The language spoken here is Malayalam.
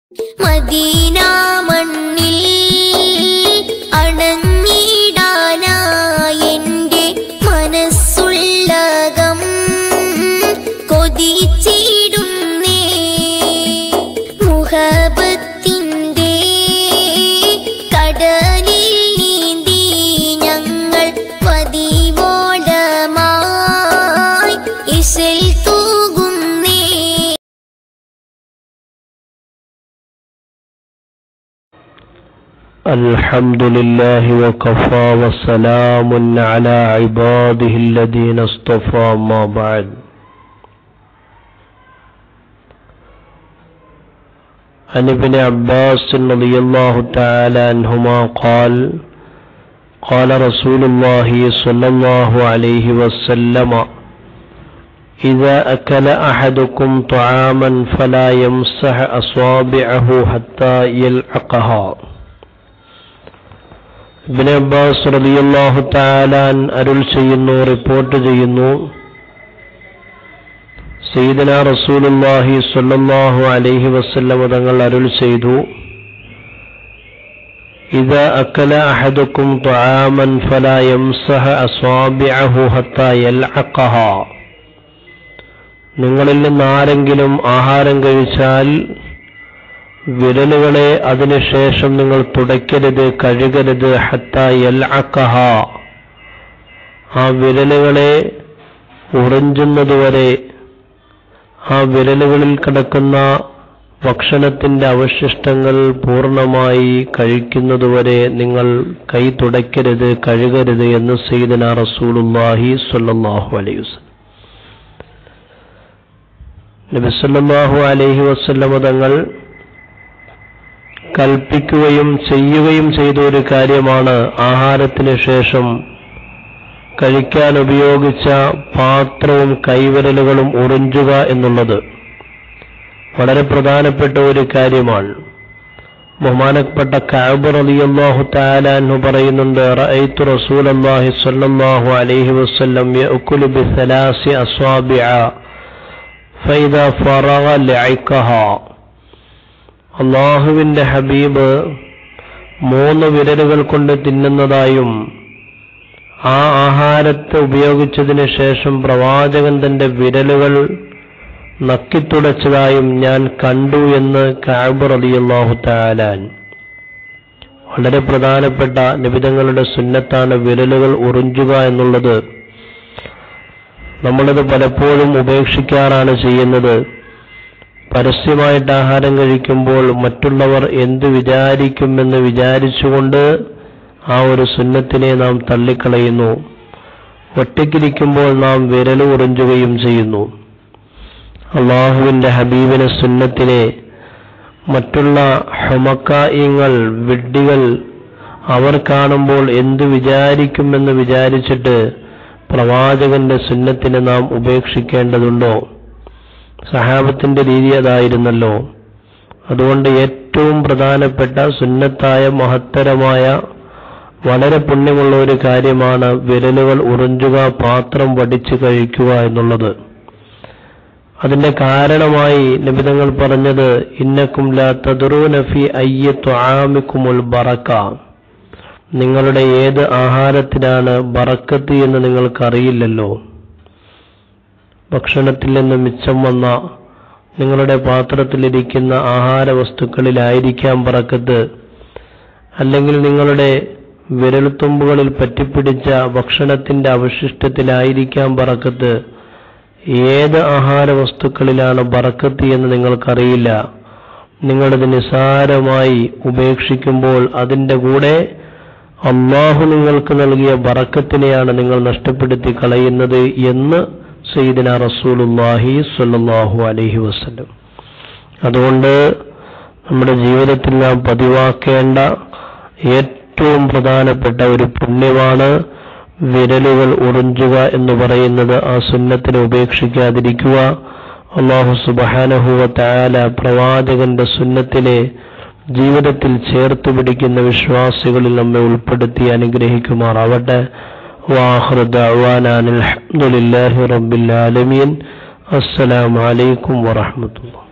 മദീന മണ്ണിൽ അണഞ്ഞിടാനായെന്റെ മനസ്സുള്ളകം കൊതിച്ചിടുന്നേ മുഹബത്തിൻ്റെ കടലിൽ നീന്തി ഞങ്ങൾ പതിവോടമായി ഇശൽ തൂകുന്നേ الحمد لله وكفى وسلام على عباده الذين اصطفى ما بعد عن ابن عباس رضي الله تعالى عنهما قال قال رسول الله صلى الله عليه وسلم إذا أكل أحدكم طعاما فلا يمسح أصابعه حتى يلعقها ഇബ്നു അബ്ബാസ് റളിയല്ലാഹു തആലാൻ അരുൾ ചെയ്യുന്നു റിപ്പോർട്ട് ചെയ്യുന്നു സയ്യിദന റസൂലുള്ളാഹി സ്വല്ലല്ലാഹു അലൈഹി വസല്ലം തങ്ങൾ അരുൾ ചെയ്തു ഇദാ അക്കല അഹദുക്കും തുആമൻ ഫലാ യംസഹ അസ്വാബിഅഹു ഹത്താ യൽഅഖഹ നിങ്ങളിൽ നിന്ന് ആരെങ്കിലും ആഹാരം കഴിച്ചാൽ വിരലുകളെ അതിനുശേഷം നിങ്ങൾ തുടയ്ക്കരുത് കഴുകരുത് ഹത്ത യൽഅഖഹ ആ വിരലുകളെ ഉറിഞ്ചുന്നതുവരെ ആ വിരലുകളിൽ കിടക്കുന്ന ഭക്ഷണത്തിന്റെ അവശിഷ്ടങ്ങൾ പൂർണ്ണമായി കഴിക്കുന്നതുവരെ നിങ്ങൾ കൈ തുടയ്ക്കരുത് കഴുകരുത് എന്ന് സയ്യിദന റസൂലുള്ളാഹി സ്വല്ലല്ലാഹു അലൈഹി വസല്ലം നബി സല്ലല്ലാഹു അലൈഹി വസല്ലം തങ്ങൾ കൽപ്പിക്കുകയും ചെയ്യുകയും ചെയ്ത ഒരു കാര്യമാണ് ആഹാരത്തിന് ശേഷം കഴിക്കാൻ ഉപയോഗിച്ച പാത്രവും കൈവിരലുകളും ഉറിഞ്ചുക എന്നുള്ളത് വളരെ പ്രധാനപ്പെട്ട ഒരു കാര്യമാണ് ബഹുമാനപ്പെട്ട കഅബ് റളിയല്ലാഹു തആല അൻഹു പറയുന്നുണ്ട് റഅയ്തു റസൂലല്ലാഹി സ്വല്ലല്ലാഹു അലൈഹി വസല്ലം യഅകുലു ബിസലാസി അസ്വാബിഅ ഫൈദാ ഫറഗ ലഅഖഹ അള്ളാഹുവിന്റെ ഹബീബ് മൂന്ന് വിരലുകൾ കൊണ്ട് തിന്നുന്നതായും ആ ആഹാരത്തെ ഉപയോഗിച്ചതിന് ശേഷം പ്രവാചകൻ തന്റെ വിരലുകൾ നക്കിത്തുടച്ചതായും ഞാൻ കണ്ടു എന്ന് കാബ് റളിയല്ലാഹു തആലാൻ വളരെ പ്രധാനപ്പെട്ട നിബിതങ്ങളുടെ സുന്നത്താണ് വിരലുകൾ ഉറിഞ്ചുക എന്നുള്ളത് നമ്മളത് പലപ്പോഴും ഉപേക്ഷിക്കാറാണ് ചെയ്യുന്നത് പരസ്യമായിട്ട് ആഹാരം കഴിക്കുമ്പോൾ മറ്റുള്ളവർ എന്ത് വിചാരിക്കുമെന്ന് വിചാരിച്ചുകൊണ്ട് ആ ഒരു സുന്നത്തിനെ നാം തള്ളിക്കളയുന്നു ഒറ്റയ്ക്കിരിക്കുമ്പോൾ നാം വിരൽ ഉറിഞ്ചുകയും ചെയ്യുന്നു അള്ളാഹുവിന്റെ ഹബീബിന്റെ സുന്നത്തിനെ മറ്റുള്ള ഹുമക്കായിങ്ങൾ വിഡ്ഢികൾ അവർ കാണുമ്പോൾ എന്തു വിചാരിക്കുമെന്ന് വിചാരിച്ചിട്ട് പ്രവാചകന്റെ സുന്നത്തിനെ നാം ഉപേക്ഷിക്കേണ്ടതുണ്ടോ സഹാബത്തിന്റെ രീതി അതായിരുന്നല്ലോ അതുകൊണ്ട് ഏറ്റവും പ്രധാനപ്പെട്ട സുന്നത്തായ മഹത്തരമായ വളരെ പുണ്യമുള്ള ഒരു കാര്യമാണ് വിരലുകൾ ഉറിഞ്ചുക പാത്രം വടിച്ചു കഴിക്കുക എന്നുള്ളത് അതിന്റെ കാരണമായി നിബിതങ്ങൾ പറഞ്ഞത് ഇന്നക്കും ലാ തദറൂനഫി അയ്യത്തു ആമിക്കുമുൽ ബറക്ക നിങ്ങളുടെ ഏത് ആഹാരത്തിനാണ് ബറക്കത്ത് എന്ന് നിങ്ങൾക്കറിയില്ലല്ലോ ഭക്ഷണത്തിൽ നിന്ന് മിച്ചം വന്ന നിങ്ങളുടെ പാത്രത്തിലിരിക്കുന്ന ആഹാര വസ്തുക്കളിലായിരിക്കാം പറക്കത്ത് അല്ലെങ്കിൽ നിങ്ങളുടെ വിരൽത്തുമ്പുകളിൽ പറ്റിപ്പിടിച്ച ഭക്ഷണത്തിന്റെ അവശിഷ്ടത്തിലായിരിക്കാം പറക്കത്ത് ഏത് ആഹാര വസ്തുക്കളിലാണ് ബറക്കത്ത് എന്ന് നിങ്ങൾക്കറിയില്ല നിങ്ങളത് നിസാരമായി ഉപേക്ഷിക്കുമ്പോൾ അതിൻ്റെ കൂടെ അള്ളാഹു നിങ്ങൾക്ക് നൽകിയ ബറക്കത്തിനെയാണ് നിങ്ങൾ നഷ്ടപ്പെടുത്തി കളയുന്നത് എന്ന് സയ്യിദന റസൂലുല്ലാഹി സ്വല്ലല്ലാഹു അലൈഹി വസല്ലം അതുകൊണ്ട് നമ്മുടെ ജീവിതത്തിൽ നാം പതിവാക്കേണ്ട ഏറ്റവും പ്രധാനപ്പെട്ട ഒരു പുണ്യമാണ് വിരലുകൾ ഉറിഞ്ചുക എന്ന് പറയുന്നത് ആ സുന്നത്തിനെ ഉപേക്ഷിക്കാതിരിക്കുക അള്ളാഹു സുബഹാനഹുവ തആല പ്രവാചകന്റെ സുന്നത്തിനെ ജീവിതത്തിൽ ചേർത്ത് പിടിക്കുന്ന വിശ്വാസികളിൽ നമ്മെ ഉൾപ്പെടുത്തി അനുഗ്രഹിക്കുമാറാവട്ടെ واخر دعوانا ان الحمد لله رب العالمين السلام عليكم ورحمه الله